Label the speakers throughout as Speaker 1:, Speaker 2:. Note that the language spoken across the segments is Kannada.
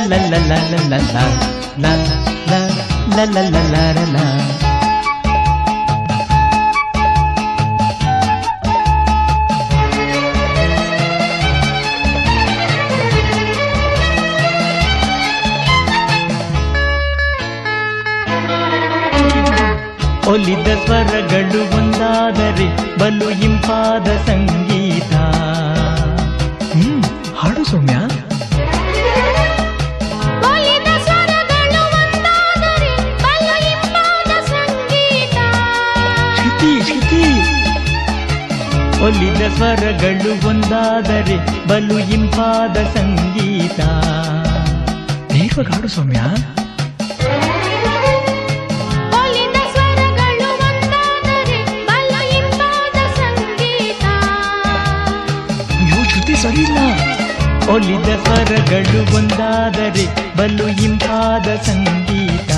Speaker 1: la la la la la la la la la la la la la la ಒಲಿದ ಸ್ವರಗಳು ಒಂದಾದರೆ ಬಲು ಇಂಪಾದ ಸಂಗೀತ
Speaker 2: ಹ್ಮ್ ಹಾಡು ಸೌಮ್ಯ
Speaker 3: ಒಲಿದ ಸ್ವರಗಳು ಒಂದಾದರೆ ಬಲು ಇಂಪಾದ ಸಂಗೀತ
Speaker 2: ಶ್ರುತಿ ಶ್ರುತಿ
Speaker 1: ಒಲಿದ ಸ್ವರಗಳು ಒಂದಾದರೆ ಬಲು ಇಂಪಾದ ಸಂಗೀತ
Speaker 2: ನೇರವಾಗಿ ಹಾಡು ಸೌಮ್ಯ
Speaker 3: ಒಲಿದ ಸ್ವರಗಳು ಒಂದಾದರೆ ಬಲು ಇಂಪಾದ ಸಂಗೀತ
Speaker 2: ಅಯ್ಯೋ ಶ್ರುತಿ ಸರಿ ಇಲ್ಲ
Speaker 1: ಒಲಿದ ಸ್ವರಗಳು ಒಂದಾದರೆ ಬಲು ಇಂಪಾದ ಸಂಗೀತ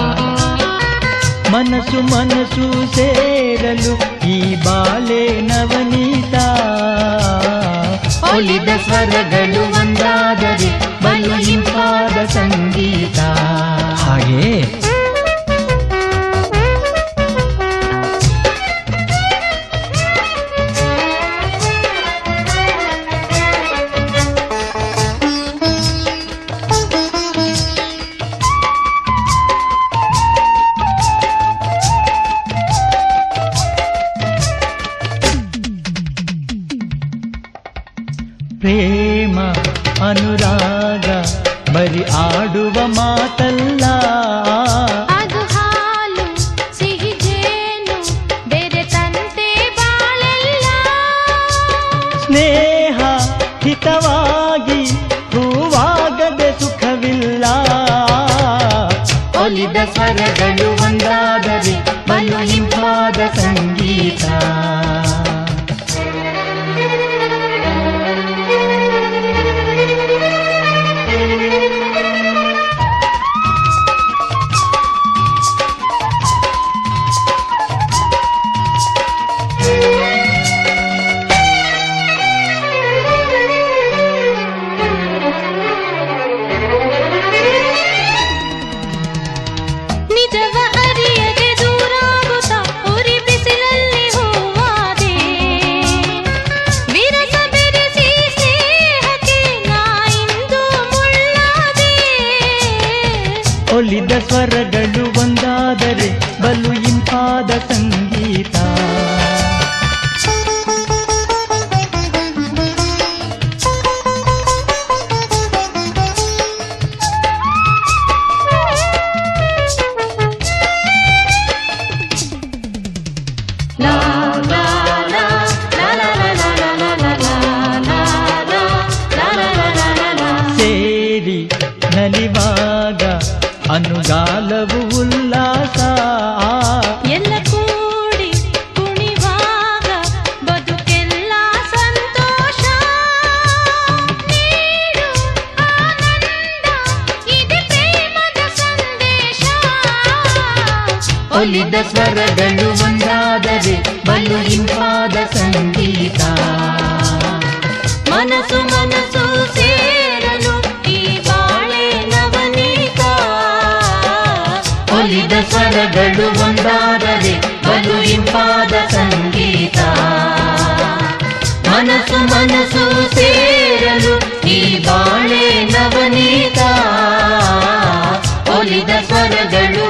Speaker 1: ಮನಸ್ಸು ಮನಸ್ಸು ಸೇರಲು ಈ ಬಾಳೆ ನವನೀತ ಒಲಿದ ಸ್ವರಗಳು ಒಂದಾದರೆ ಬಲು ಇಂಪಾದ ಸಂಗೀತ
Speaker 2: ಹಾಗೆ
Speaker 1: ಪ್ರೇಮ ಅನುರಾಗ ಬರಿ ಆಡುವ ಮಾತಲ್ಲ
Speaker 3: ಅದು ಹಾಲು ಸಿಹಿ ಜೇನು ಬೆರೆತಂತೆ ಬಾಳೆಲ್ಲ
Speaker 1: ಸ್ನೇಹ ಹಿತವಾಗಿ ಹೂವಾಗದೆ ಸುಖವಿಲ್ಲ ಒಲಿದ ಸ್ವರಗಳು ಒಂದಾದರೆ ಬಲು ಇಂಪಾದ ಸಂಗೀತ
Speaker 3: ನಿಜವ ಅರಿಯದೆ ದೂರಾಗುತ್ತ ಉರಿ ಬಿಸಿಲಲ್ಲಿ ಹೂವಾದೆ ವಿರಸ ಬೆರೆಸಿ ಸ್ನೇಹಕ್ಕೆ ನಾ ಇಂದು ಮುಳ್ಳಾದೆ
Speaker 1: ಒಲಿದ ಸ್ವರಗಳು ಒಂದಾದರೆ ಬಲು ಇಂಪಾದ ಸಂಗೀತ
Speaker 3: ಲಾ ಲಾ ಲಾ ಲಾ ಲಾ ಲಾ ಲಾ ಲಾ ಲಾ ಲಾ ಲಾ ಲಾ ಲಾ ಲಾ ಲಾ ಲಾ
Speaker 1: ಸೇರಿ ನಲಿವಾಗ ಅನುಗಾಲವು ಉಲ್ಲಾಸ
Speaker 3: ಎಲ್ಲ ಕೂಡಿ ಕುಣಿವಾಗ ಬದುಕೆಲ್ಲ ಸಂತೋಷ ನೀಡು ಆನಂದ ಇದೆ ಪ್ರೇಮದ ಸಂದೇಶ
Speaker 1: ಒಲಿದ ಸ್ವರಗಳು ಒಂದಾದರೆ ಬಲು ಇಂಪಾದ ಸಂಗೀತ
Speaker 3: ಮನಸ್ಸು ಮನಸ್ಸು ಸೇರಲು ಈ ಬಾಳೆ ನವನೀತ
Speaker 1: ಒಲಿದ ಸ್ವರಗಳು ಒಂದಾದರೆ ಬಲು ಇಂಪಾದ ಸಂಗೀತ ಮನಸ್ಸು ಮನಸ್ಸು ಸೇರಲು ಈ ಬಾಳೆ ನವನೀತ ಒಲಿದ ಸ್ವರಗಳು